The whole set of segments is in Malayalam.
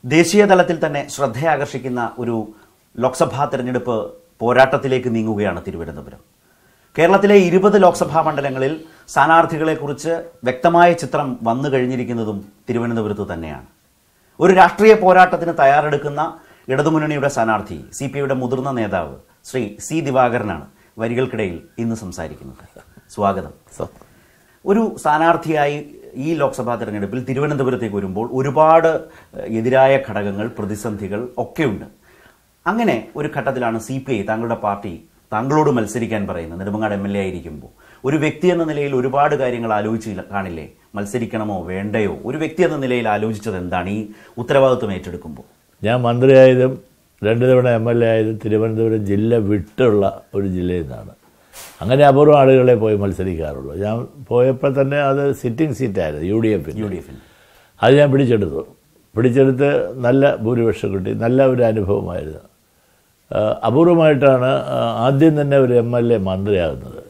ദേശീയ തലത്തിൽ തന്നെ ശ്രദ്ധയാകർഷിക്കുന്ന ഒരു ലോക്സഭാ തെരഞ്ഞെടുപ്പ് പോരാട്ടത്തിലേക്ക് നീങ്ങുകയാണ് തിരുവനന്തപുരം കേരളത്തിലെ ഇരുപത് ലോക്സഭാ മണ്ഡലങ്ങളിൽ സ്ഥാനാർത്ഥികളെക്കുറിച്ച് വ്യക്തമായ ചിത്രം വന്നു കഴിഞ്ഞിരിക്കുന്നതും തിരുവനന്തപുരത്ത് തന്നെയാണ് ഒരു രാഷ്ട്രീയ പോരാട്ടത്തിന് തയ്യാറെടുക്കുന്ന ഇടതുമുന്നണിയുടെ സ്ഥാനാർത്ഥി സി പി ഐയുടെ മുതിർന്ന നേതാവ് ശ്രീ സി ദിവാകരനാണ് വരികൾക്കിടയിൽ ഇന്ന് സംസാരിക്കുന്നത് സ്വാഗതം ഒരു സ്ഥാനാർത്ഥിയായി ഈ ലോക്സഭാ തെരഞ്ഞെടുപ്പിൽ തിരുവനന്തപുരത്തേക്ക് വരുമ്പോൾ ഒരുപാട് ഏഹ്, എതിരായ ഘടകങ്ങൾ പ്രതിസന്ധികൾ ഒക്കെയുണ്ട് അങ്ങനെ ഒരു ഘട്ടത്തിലാണ് സി പി ഐ താങ്കളുടെ പാർട്ടി താങ്കളോട് മത്സരിക്കാൻ പറയുന്നത് നെടുമങ്ങാട് എം എൽ എ ആയിരിക്കുമ്പോൾ ഒരു വ്യക്തി എന്ന നിലയിൽ ഒരുപാട് കാര്യങ്ങൾ ആലോചിച്ച് കാണില്ലേ മത്സരിക്കണമോ വേണ്ടയോ ഒരു വ്യക്തി എന്ന നിലയിൽ ആലോചിച്ചത് എന്താണ് ഈ ഉത്തരവാദിത്വം ഏറ്റെടുക്കുമ്പോൾ ഞാൻ മന്ത്രിയായതും രണ്ട് തവണ എം എൽ എ ആയതും തിരുവനന്തപുരം ജില്ല വിട്ടുള്ള ഒരു ജില്ലയിൽ നിന്നാണ് അങ്ങനെ അപൂർവം ആളുകളെ പോയി മത്സരിക്കാറുള്ളൂ ഞാൻ പോയപ്പോൾ തന്നെ അത് സിറ്റിംഗ് സീറ്റായിരുന്നു യു ഡി എഫിൽ യു ഡി എഫിൽ അത് ഞാൻ പിടിച്ചെടുത്തു പിടിച്ചെടുത്ത് നല്ല ഭൂരിപക്ഷം കിട്ടി നല്ല ഒരു അനുഭവമായിരുന്നു ആ, അപൂർവമായിട്ടാണ് ആ, ആദ്യം തന്നെ ഒരു എം എൽ എ മന്ത്രിയാകുന്നത്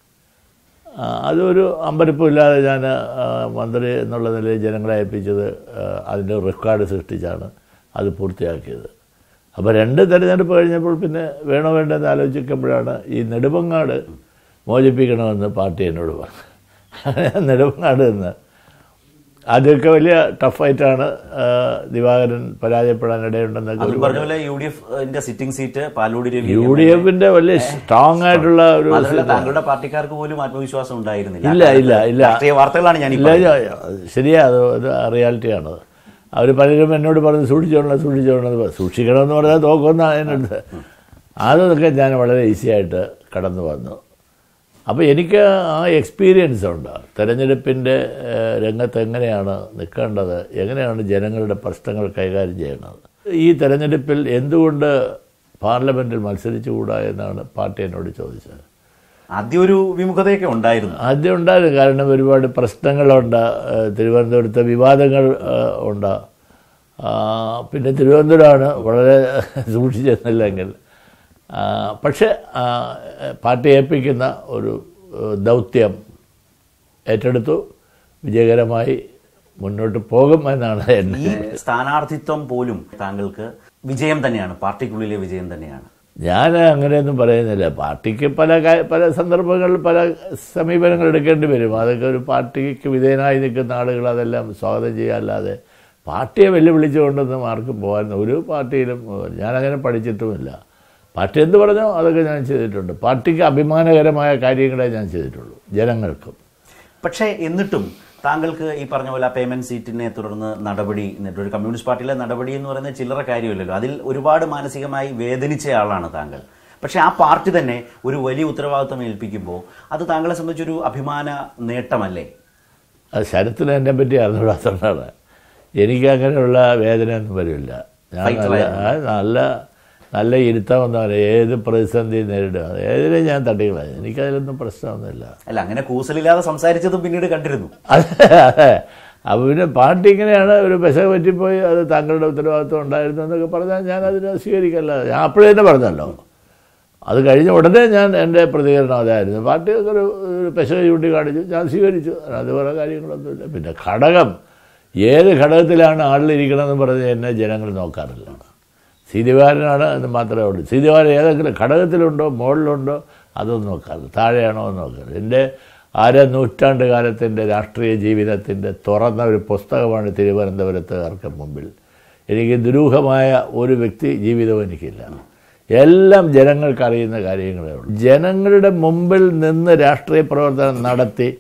ആ, അതൊരു അമ്പരപ്പുമില്ലാതെ ഞാൻ ആ, മന്ത്രി എന്നുള്ള നിലയിൽ ജനങ്ങളെ ഏൽപ്പിച്ചത് ആ, അതിൻ്റെ റെക്കോർഡ് സൃഷ്ടിച്ചാണ് അത് പൂർത്തിയാക്കിയത് അപ്പോൾ രണ്ട് തെരഞ്ഞെടുപ്പ് കഴിഞ്ഞപ്പോൾ പിന്നെ വേണോ വേണ്ടെന്ന് ആലോചിക്കുമ്പോഴാണ് ഈ നെടുമങ്ങാട് മോചിപ്പിക്കണമെന്ന് പാർട്ടി എന്നോട് പറഞ്ഞു അങ്ങനെ നെടുമങ്ങാട് നിന്ന് ആദ്യമൊക്കെ വലിയ ടഫായിട്ടാണ് ആ, ദിവാകരൻ പരാജയപ്പെടാൻ ഇടയുണ്ടെന്നൊക്കെ അത് ഒരു പറഞ്ഞ പോലെ യു ഡി എഫിന്റെ sitting seat Palode Ravi U D എഫിന്റെ വലിയ സ്ട്രോങ് ആയിട്ടുള്ള ഒരു മാത്രമല്ല താങ്കളുടെ പാർട്ടിക്കാർക്ക് പോലും ആത്മവിശ്വാസം ഉണ്ടായിരുന്നില്ല ഇല്ല ഇല്ല ഇല്ല രാഷ്ട്രീയ വാർത്തകളാണ് ഞാൻ ഇല്ല ഇല്ല, ശരിയാ അത് അത് റിയാലിറ്റിയാണ് അവർ പലരും എന്നോട് പറഞ്ഞ് സൂക്ഷിച്ചോളണം സൂക്ഷിച്ചോളണം സൂക്ഷിക്കണമെന്ന് പറഞ്ഞാൽ തോക്കുന്ന അതിനടുത്ത് അതൊക്കെ ഞാൻ വളരെ ഈസി ആയിട്ട് കടന്നു വന്നു അപ്പോൾ എനിക്ക് ആ എക്സ്പീരിയൻസ് ഉണ്ട് തെരഞ്ഞെടുപ്പിൻ്റെ ഏഹ്, രംഗത്ത് എങ്ങനെയാണ് നിൽക്കേണ്ടത് എങ്ങനെയാണ് ജനങ്ങളുടെ പ്രശ്നങ്ങൾ കൈകാര്യം ചെയ്യേണ്ടത് ഈ തെരഞ്ഞെടുപ്പിൽ എന്തുകൊണ്ട് പാർലമെൻറ്റിൽ മത്സരിച്ചുകൂടാ എന്നാണ് പാർട്ടി എന്നോട് ചോദിച്ചത് ആദ്യം ഒരു വിമുഖതയൊക്കെ ഉണ്ടായിരുന്നു ആദ്യം ഉണ്ടായിരുന്നു കാരണം ഒരുപാട് പ്രശ്നങ്ങളുണ്ട് ഏഹ് തിരുവനന്തപുരത്തെ വിവാദങ്ങൾ ഏഹ് ഉണ്ട് ആ, പിന്നെ തിരുവനന്തപുരമാണ് വളരെ സൂക്ഷിച്ചെന്നില്ലെങ്കിൽ ആ, പക്ഷേ ആ, പാർട്ടി ഏൽപ്പിക്കുന്ന ഒരു ഏഹ് ദൗത്യം ഏറ്റെടുത്തു വിജയകരമായി മുന്നോട്ട് പോകും എന്നാണ് എന്നെ ഈ സ്ഥാനാർത്ഥിത്വം പോലും താങ്കൾക്ക് വിജയം തന്നെയാണ് പാർട്ടിക്കുള്ളിലെ വിജയം തന്നെയാണ് ഞാൻ അങ്ങനെയൊന്നും പറയുന്നില്ല പാർട്ടിക്ക് പല കാ- പല സന്ദർഭങ്ങളിൽ പല സമീപനങ്ങൾ എടുക്കേണ്ടി വരും അതൊക്കെ ഒരു പാർട്ടിക്ക് വിധേയനായി നിൽക്കുന്ന ആളുകൾ അതെല്ലാം സ്വാഗതം ചെയ്യാല്ലാതെ പാർട്ടിയെ വെല്ലുവിളിച്ചുകൊണ്ടൊന്നും ആർക്കും പോകാൻ ഒരു പാർട്ടിയിലും ഏഹ്, ഞാനങ്ങനെ പഠിച്ചിട്ടുമില്ല പാർട്ടി എന്ത് പറഞ്ഞോ അതൊക്കെ ഞാൻ ചെയ്തിട്ടുണ്ട് പാർട്ടിക്ക് അഭിമാനകരമായ കാര്യങ്ങളെ ഞാൻ ചെയ്തിട്ടുള്ളൂ ജനങ്ങൾക്കും പക്ഷേ എന്നിട്ടും താങ്കൾക്ക് ഈ പറഞ്ഞ പോലെ പേയ്മെന്റ് സീറ്റിനെ തുടർന്ന് നടപടി എന്നിട്ട് ഒരു കമ്മ്യൂണിസ്റ്റ് പാർട്ടിയിലെ നടപടി എന്ന് പറയുന്നത് ചില്ലറ കാര്യമില്ലല്ലോ അതിൽ ഒരുപാട് മാനസികമായി വേദനിച്ച ആളാണ് താങ്കൾ പക്ഷേ ആ പാർട്ടി തന്നെ ഒരു വലിയ ഉത്തരവാദിത്വം ഏൽപ്പിക്കുമ്പോൾ അത് താങ്കളെ സംബന്ധിച്ചൊരു അഭിമാന നേട്ടമല്ലേ അത് ശരത്തിന് എന്നെ പറ്റി അറിഞ്ഞൂടാത്തതാണ് എനിക്ക് അങ്ങനെയുള്ള വേദനയൊന്നും വരില്ല ഞാൻ Fighter നല്ല ആ, നല്ല നല്ല ഇരുത്തമെന്ന് പറയാം ഏത് പ്രതിസന്ധി നേരിടുക ഏതിനെ ഞാൻ തട്ടിക്കളയും എനിക്കതിലൊന്നും പ്രശ്നമൊന്നുമില്ല അല്ല അങ്ങനെ കൂസലില്ലാതെ സംസാരിച്ചതും പിന്നീട് കണ്ടിരുന്നു അതെ അതെ അപ്പോൾ പിന്നെ പാർട്ടി ഇങ്ങനെയാണ് ഒരു പെശ പറ്റിപ്പോയി അത് താങ്കളുടെ ഉത്തരവാദിത്വം ഉണ്ടായിരുന്നു എന്നൊക്കെ പറഞ്ഞാൽ ഞാൻ അതിനെ സ്വീകരിക്കല്ല ഞാൻ അപ്പോഴേ തന്നെ പറഞ്ഞല്ലോ അത് കഴിഞ്ഞ ഉടനെ ഞാൻ എൻ്റെ പ്രതികരണം അതായിരുന്നു പാർട്ടി ഒരു ഒരു പെശ ചൂണ്ടി കാണിച്ചു ഞാൻ സ്വീകരിച്ചു അതുപോലെ കാര്യങ്ങളൊന്നുമില്ല പിന്നെ ഘടകം ഏത് ഘടകത്തിലാണ് ആളിലിരിക്കണമെന്ന് പറഞ്ഞ് എന്നെ ജനങ്ങൾ നോക്കാറില്ല സീതിവാരനാണ് എന്ന് മാത്രമേ ഉള്ളൂ സീതിവാരൻ ഏതെങ്കിലും ഘടകത്തിലുണ്ടോ മുകളിലുണ്ടോ അതൊന്നും നോക്കാറില്ല താഴെയാണോ എന്ന് നോക്കാറില്ല എൻ്റെ അര നൂറ്റാണ്ട് കാലത്തിൻ്റെ രാഷ്ട്രീയ ജീവിതത്തിൻ്റെ തുറന്ന ഒരു പുസ്തകമാണ് തിരുവനന്തപുരത്തുകാർക്ക് മുമ്പിൽ എനിക്ക് ദുരൂഹമായ ഒരു വ്യക്തി ജീവിതവും എനിക്കില്ല എല്ലാം ജനങ്ങൾക്ക് അറിയുന്ന കാര്യങ്ങളേ ഉള്ളൂ ജനങ്ങളുടെ മുമ്പിൽ നിന്ന് രാഷ്ട്രീയ പ്രവർത്തനം നടത്തി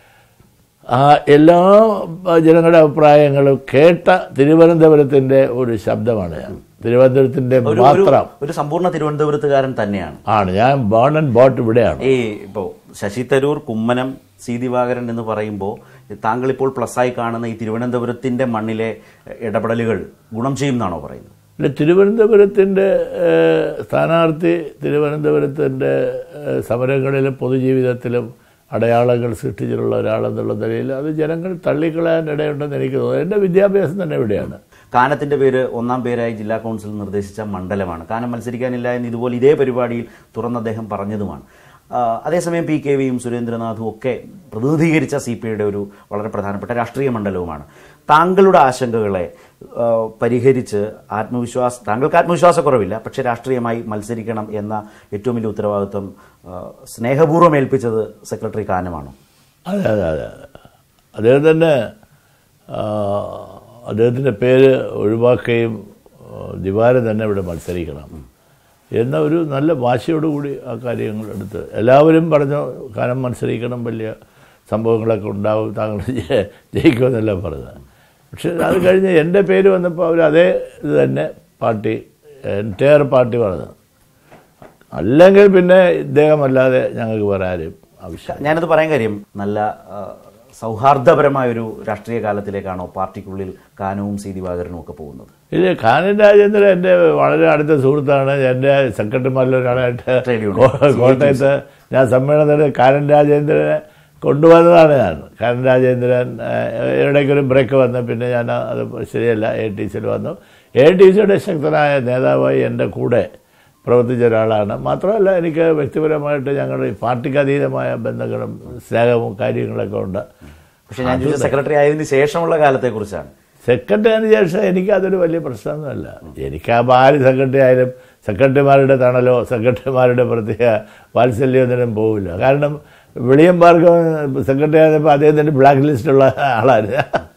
ആ എല്ലാ ജനങ്ങളുടെ അഭിപ്രായങ്ങളും കേട്ട തിരുവനന്തപുരത്തിൻ്റെ ഒരു ശബ്ദമാണ് ഞാൻ തിരുവനന്തപുരത്തിൻ്റെ ഒരു ഒരു- മാത്രം ഒരു സമ്പൂർണ്ണ തിരുവനന്തപുരത്തുകാരൻ തന്നെയാണ് ആണ് ഞാൻ ബോൺ ആൻഡ് ബോട്ട് ഇവിടെയാണ് ഈ ഇപ്പോ ശശി തരൂർ കുമ്മനം സി ദിവാകരൻ എന്ന് പറയുമ്പോൾ താങ്കൾ ഇപ്പോൾ പ്ലസ്സായി കാണുന്ന ഈ തിരുവനന്തപുരത്തിന്റെ മണ്ണിലെ ഇടപെടലുകൾ ഗുണം ചെയ്യും എന്നാണോ പറയുന്നത് പിന്നെ തിരുവനന്തപുരത്തിൻ്റെ ഏഹ്, സ്ഥാനാർത്ഥി തിരുവനന്തപുരത്തിൻ്റെ ഏഹ്, സമരങ്ങളിലും പൊതുജീവിതത്തിലും അടയാളങ്ങൾ സൃഷ്ടിച്ചിട്ടുള്ള ഒരാളെന്നുള്ള നിലയിൽ അത് ജനങ്ങൾ തള്ളിക്കളയാൻ ഇടയുണ്ടെന്ന് എനിക്ക് തോന്നുന്നു എൻ്റെ വിദ്യാഭ്യാസം തന്നെ ഇവിടെയാണ് കാനത്തിന്റെ പേര് ഒന്നാം പേരായി ജില്ലാ കൗൺസിൽ നിർദ്ദേശിച്ച മണ്ഡലമാണ് കാനം മത്സരിക്കാനില്ല എന്ന് ഇതുപോലെ ഇതേ പരിപാടിയിൽ തുറന്ന് അദ്ദേഹം പറഞ്ഞതുമാണ് ആ, അതേസമയം പി കെ വിയും സുരേന്ദ്രനാഥും ഒക്കെ പ്രതിനിധീകരിച്ച സി പി ഐയുടെ ഒരു വളരെ പ്രധാനപ്പെട്ട രാഷ്ട്രീയ മണ്ഡലവുമാണ് താങ്കളുടെ ആശങ്കകളെ ആ, പരിഹരിച്ച് ആത്മവിശ്വാസ താങ്കൾക്ക് ആത്മവിശ്വാസക്കുറവില്ല പക്ഷേ രാഷ്ട്രീയമായി മത്സരിക്കണം എന്ന ഏറ്റവും വലിയ ഉത്തരവാദിത്വം ആ, സ്നേഹപൂർവ്വം ഏൽപ്പിച്ചത് സെക്രട്ടറി കാനമാണോ അതെ അതെ അതെ അതെ അദ്ദേഹം തന്നെ ആ, അദ്ദേഹത്തിൻ്റെ പേര് ഒഴിവാക്കുകയും ആ, ദിവാരം തന്നെ ഇവിടെ മത്സരിക്കണം എന്ന ഒരു നല്ല വാശിയോടുകൂടി ആ കാര്യങ്ങൾ എടുത്ത് എല്ലാവരും പറഞ്ഞു കാലം മത്സരിക്കണം വലിയ സംഭവങ്ങളൊക്കെ ഉണ്ടാവും താങ്കൾ ജയ- ജയിക്കുമെന്നല്ല പറഞ്ഞത് പക്ഷെ അത് കഴിഞ്ഞ് എൻ്റെ പേര് വന്നപ്പോൾ അവർ അതേ ഇത് തന്നെ പാർട്ടി എൻറ്റയർ പാർട്ടി പറഞ്ഞു അല്ലെങ്കിൽ പിന്നെ ഇദ്ദേഹമല്ലാതെ ഞങ്ങൾക്ക് വേറെ ആരും ആവശ്യം ഞാനത് പറയാൻ കാര്യം നല്ല ആ, സൗഹാർദ്ദപരമായ ഒരു രാഷ്ട്രീയ കാലത്തിലേക്കാണോ പാർട്ടിക്കുള്ളിൽ കാനവും സി ദിവാകരനും ഒക്കെ പോകുന്നത് ഇല്ല കാനൻ രാജേന്ദ്രൻ എൻ്റെ വളരെ അടുത്ത സുഹൃത്താണ് എൻ്റെ സെക്രട്ടറിമാരിൽ ഒരാളായിട്ട് Trade union. കോ- കോട്ടയത്ത് ഞാൻ സമ്മേളനത്തിൽ കാനൻ രാജേന്ദ്രനെ കൊണ്ടുവന്നതാണ് ഞാൻ കാനൻ രാജേന്ദ്രൻ ഏഹ്, ഇടയ്ക്കൊരു ബ്രേക്ക് വന്ന് പിന്നെ ഞാൻ അത് ശരിയല്ല എ ടി സിയിൽ വന്നു എ ടി സിയുടെ ശക്തനായ നേതാവായി എൻ്റെ കൂടെ പ്രവർത്തിച്ച ഒരാളാണ് മാത്രമല്ല എനിക്ക് വ്യക്തിപരമായിട്ട് ഞങ്ങളുടെ ഈ പാർട്ടിക്ക് അതീതമായ ബന്ധങ്ങളും സ്നേഹവും കാര്യങ്ങളൊക്കെ ഉണ്ട് പക്ഷെ ഞാൻ ചോദിച്ചത് സെക്രട്ടറി ആയതിനു ശേഷമുള്ള കാലത്തെക്കുറിച്ചാണ് സെക്രട്ടറി ആയതിനു ശേഷം എനിക്ക് അതൊരു വലിയ പ്രശ്നമൊന്നുമല്ല എനിക്ക് ആ ആര് സെക്രട്ടറി ആയാലും സെക്രട്ടറിമാരുടെ തണലോ സെക്രട്ടറിമാരുടെ പ്രത്യേക വാത്സല്യമൊന്നും പോവില്ല കാരണം വെളിയം ഭാർഗവൻ സെക്രട്ടറി ആയപ്പോൾ അദ്ദേഹത്തിൻ്റെ ബ്ലാക്ക് ലിസ്റ്റുള്ള ആളാണ്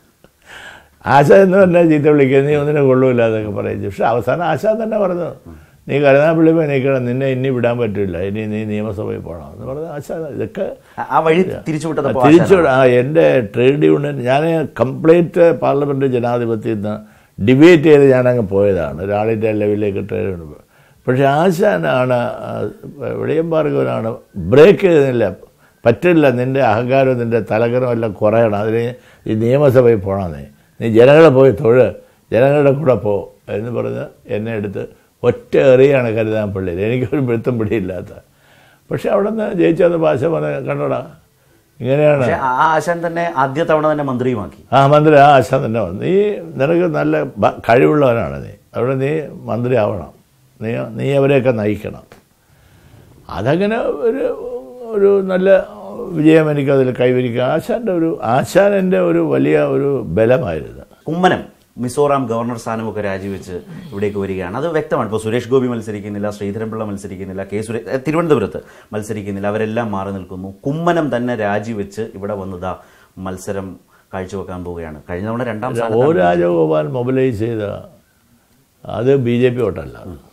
ആശ എന്ന് പറഞ്ഞാൽ ചീത്ത വിളിക്കുക നീ ഒന്നിനെ കൊള്ളൂല എന്നൊക്കെ പറയും പക്ഷെ അവസാനം ആശ തന്നെ പറഞ്ഞു നീ കരുനാപ്പള്ളി പോയി നിൽക്കണം നിന്നെ ഇനി വിടാൻ പറ്റില്ല ഇനി നീ നിയമസഭയിൽ പോകണം എന്ന് പറഞ്ഞ ആശ ഇതൊക്കെ ആ- ആ വഴി തിരിച്ചുവിട്ടത് തിരിച്ചു ആ എൻ്റെ ട്രേഡ് യൂണിയൻ ഞാൻ കംപ്ലീറ്റ് പാർലമെൻറ്റ് ജനാധിപത്യത്തിൽ നിന്ന് ഡിബേറ്റ് ചെയ്ത് ഞാനങ്ങ് പോയതാണ് ഒരാളിൻ്റെ ലെവലിലേക്ക് ട്രേഡ് യൂണിയൻ പോയത്. പക്ഷേ ആശാനാണ് ആ, വെളിയം ഭാർഗവനാണ് ബ്രേക്ക് ചെയ്തില്ല പറ്റില്ല നിൻ്റെ അഹങ്കാരവും നിൻ്റെ തലകരവും എല്ലാം കുറയണം അതിന് ഈ നിയമസഭയിൽ പോകണം നീ നീ ജനങ്ങളെ പോയി തൊഴ് ജനങ്ങളുടെ കൂടെ പോ എന്ന് പറഞ്ഞ് എന്നെ എടുത്ത് ഒറ്റ എറിയാണ് കരുതാൻപള്ളിയിൽ എനിക്കൊരു പിടുത്തം പിടിയില്ലാത്ത പക്ഷെ അവിടെ നിന്ന് ജയിച്ചെന്ന് ഭാഷ പറഞ്ഞ കണ്ടോടാ ഇങ്ങനെയാണ് പക്ഷെ ആ ആശാൻ തന്നെ ആദ്യ തവണ തന്നെ മന്ത്രിയുമാക്കി ആ മന്ത്രി ആ ആശ തന്നെ വന്നു നീ നിനക്ക് നല്ല ബ- കഴിവുള്ളവനാണ് നീ അവിടെ നീ മന്ത്രി ആവണം നീ നീ അവരെയൊക്കെ നയിക്കണം അതങ്ങനെ ഒരു ഒരു നല്ല വിജയം എനിക്കതിൽ കൈവരിക്കുക ആശാൻ്റെ ഒരു ആശാൻ എൻ്റെ ഒരു വലിയ ഒരു ബലമായിരുന്നു കുമ്മനം മിസോറാം ഗവർണർ സ്ഥാനമൊക്കെ രാജിവെച്ച് ഇവിടേക്ക് വരികയാണ് അത് വ്യക്തമാണ് ഇപ്പോൾ സുരേഷ് ഗോപി മത്സരിക്കുന്നില്ല ശ്രീധരൻപിള്ള മത്സരിക്കുന്നില്ല കെ സുരേ ഏ, തിരുവനന്തപുരത്ത് മത്സരിക്കുന്നില്ല അവരെല്ലാം മാറി നിൽക്കുന്നു കുമ്മനം തന്നെ രാജിവെച്ച് ഇവിടെ വന്നതാ മത്സരം കാഴ്ചവെക്കാൻ പോവുകയാണ് കഴിഞ്ഞ തവണ രണ്ടാം ഓ സ്ഥാനത്താണ് രാജഗോപാൽ മൊബിലൈസ് ചെയ്ത അത് ബി ജെ പി വോട്ടല്ല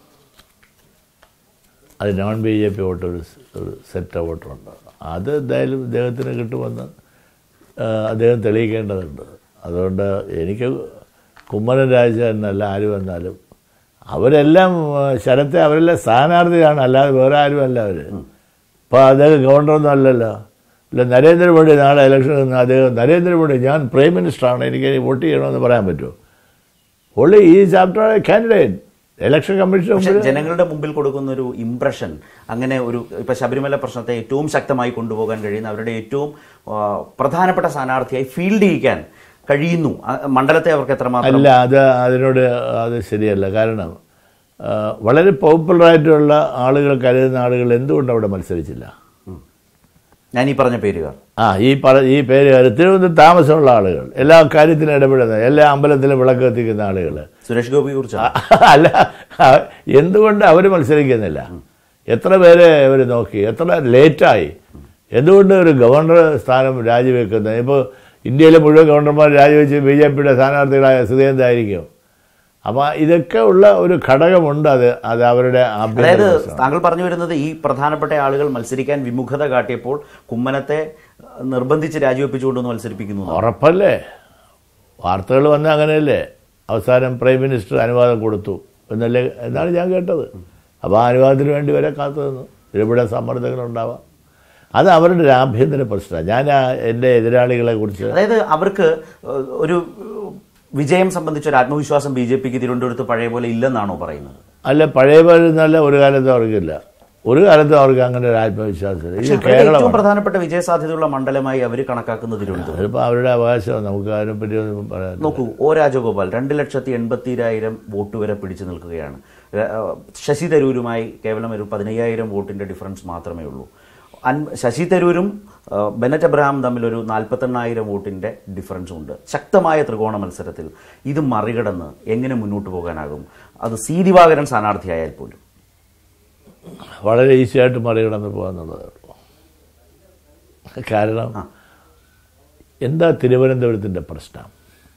അത് non B J P vote ഒരു സ്- ഒരു സെറ്റ് വോട്ടുണ്ട് അത് എന്തായാലും ഇദ്ദേഹത്തിന് കിട്ടുമെന്ന് ആ, അദ്ദേഹം തെളിയിക്കേണ്ടതുണ്ട് അതുകൊണ്ട് എനിക്ക് കുമ്മനം രാജ എന്നല്ല ആര് വന്നാലും അവരെല്ലാം ആ, ശരത്തെ അവരെല്ലാം സ്ഥാനാർത്ഥിയാണ് അല്ലാതെ വേറെ ആരുമല്ല അവർ ഇപ്പോൾ അദ്ദേഹം ഗവർണറൊന്നും അല്ലല്ലോ ഇല്ല നരേന്ദ്രമോദി നാളെ ഇലക്ഷൻ നിന്ന് അദ്ദേഹം നരേന്ദ്രമോദി ഞാൻ പ്രൈം മിനിസ്റ്ററാണ് എനിക്ക് വോട്ട് ചെയ്യണമെന്ന് പറയാൻ പറ്റുമോ only is after candidate election commission പക്ഷെ മുമ്പിൽ ജനങ്ങളുടെ മുമ്പിൽ കൊടുക്കുന്ന ഒരു ഇംപ്രഷൻ അങ്ങനെ ഒരു ഇപ്പൊ ശബരിമല പ്രശ്നത്തെ ഏറ്റവും ശക്തമായി കൊണ്ടുപോകാൻ കഴിയുന്ന അവരുടെ ഏറ്റവും ആ, പ്രധാനപ്പെട്ട സ്ഥാനാർത്ഥിയായി ഫീൽഡ് ചെയ്യിക്കാൻ കഴിയുന്നു ആ, മണ്ഡലത്തെ അവർക്ക് എത്രമാത്രം അല്ല അത് അതിനോട് അത് ശരിയല്ല കാരണം ആ, വളരെ പോപ്പുലറായിട്ടുള്ള ആളുകൾ കരുതുന്ന ആളുകൾ എന്തുകൊണ്ട് അവിടെ മത്സരിച്ചില്ല ഞാൻ ഈ പറഞ്ഞ പേരുകാർ ആ ഈ പറ ഈ പേര് തിരുവനന്തപുരത്ത് താമസമുള്ള ആളുകൾ എല്ലാ കാര്യത്തിനും ഇടപെടുന്ന എല്ലാ അമ്പലത്തിലും വിളക്ക് കത്തിക്കുന്ന ആളുകൾ സുരേഷ് ഗോപിയെ കുറിച്ച് അല്ല ആ, എന്തുകൊണ്ട് അവർ മത്സരിക്കുന്നില്ല എത്ര പേരെ അവർ നോക്കി എത്ര ലേറ്റായി എന്തുകൊണ്ട് ഒരു ഗവർണർ സ്ഥാനം രാജിവെക്കുന്നത് ഇപ്പോൾ ഇന്ത്യയിലെ മുഴുവൻ ഗവർണർമാർ രാജിവെച്ച് ബി ജെ പിയുടെ സ്ഥാനാർത്ഥികളായ സ്ഥിതി എന്തായിരിക്കും അപ്പോൾ ഇതൊക്കെ ഉള്ള ഒരു ഘടകമുണ്ട് അത് അത് അവരുടെ ആഭ്യന്തര അതായത് പ്രശ്നം. താങ്കൾ പറഞ്ഞു വരുന്നത് ഈ പ്രധാനപ്പെട്ട ആളുകൾ മത്സരിക്കാൻ വിമുഖത കാട്ടിയപ്പോൾ കുമ്മനത്തെ നിർബന്ധിച്ച് രാജിവെപ്പിച്ചുകൊണ്ടൊന്ന് മത്സരിപ്പിക്കുന്നു എന്നാണ്. ഉറപ്പല്ലേ വാർത്തകൾ വന്ന അങ്ങനെയല്ലേ അവസാനം പ്രൈം മിനിസ്റ്റർ അനുവാദം കൊടുത്തു എന്നല്ലേ എന്നാണ് ഞാൻ കേട്ടത് അപ്പോൾ ആ അനുവാദത്തിന് വേണ്ടി വരെ കാത്തു നിന്നു ഇവിടെ സമ്മർദ്ദങ്ങളുണ്ടാവാം അത് അവരുടെ ഒരു ആഭ്യന്തര പ്രശ്നമാണ് ഞാൻ ആ എൻ്റെ എതിരാളികളെ കുറിച്ച് അതായത് അവർക്ക് ഏഹ്, ഒരു വിജയം സംബന്ധിച്ച ഒരു ആത്മവിശ്വാസം ബി ജെ പിക്ക് തിരുവനന്തപുരത്ത് പഴയ പോലെ ഇല്ലെന്നാണോ പറയുന്നത് അല്ല പഴയ പോലെ നല്ല ഒരു കാലത്തും അവർക്കില്ല ഒരു കാലത്തും അവർക്ക് അങ്ങനെ ഒരു ആത്മവിശ്വാസമില്ല പക്ഷേ ഇത് അവരുടെ ഏറ്റവും കേരളമാണ് പ്രധാനപ്പെട്ട വിജയ സാധ്യതയുള്ള മണ്ഡലമായി അവർ കണക്കാക്കുന്ന തിരുവനന്തപുരം അതിപ്പോൾ അവരുടെ അവകാശമാണ് നമുക്ക് അതിനെപ്പറ്റി ഒന്നും പറയാൻ നോക്കൂ ഒ രാജഗോപാൽ രണ്ട് ലക്ഷത്തി എൺപത്തിരായിരം വോട്ട് വരെ പിടിച്ചു നിൽക്കുകയാണ് ഏഹ്, ശശി തരൂരുമായി കേവലം ഒരു പതിനയ്യായിരം വോട്ടിന്റെ ഡിഫറൻസ് മാത്രമേ ഉള്ളൂ അൻ- ശശി തരൂരും ആ, ബെനറ്റ് എബ്രഹാം തമ്മിൽ ഒരു നാൽപ്പത്തെണ്ണായിരം വോട്ടിന്റെ ഡിഫറൻസും ഉണ്ട് ശക്തമായ ത്രികോണ മത്സരത്തിൽ ഇത് മറികടന്ന് എങ്ങനെ മുന്നോട്ട് പോകാനാകും അത് സി ദിവാകരൻ സ്ഥാനാർത്ഥിയായാൽ പോലും വളരെ ഈസിയായിട്ട് മറികടന്ന് പോകാന്നുള്ളതേ ഉള്ളൂ കാരണം എന്താ തിരുവനന്തപുരത്തിൻ്റെ പ്രശ്നം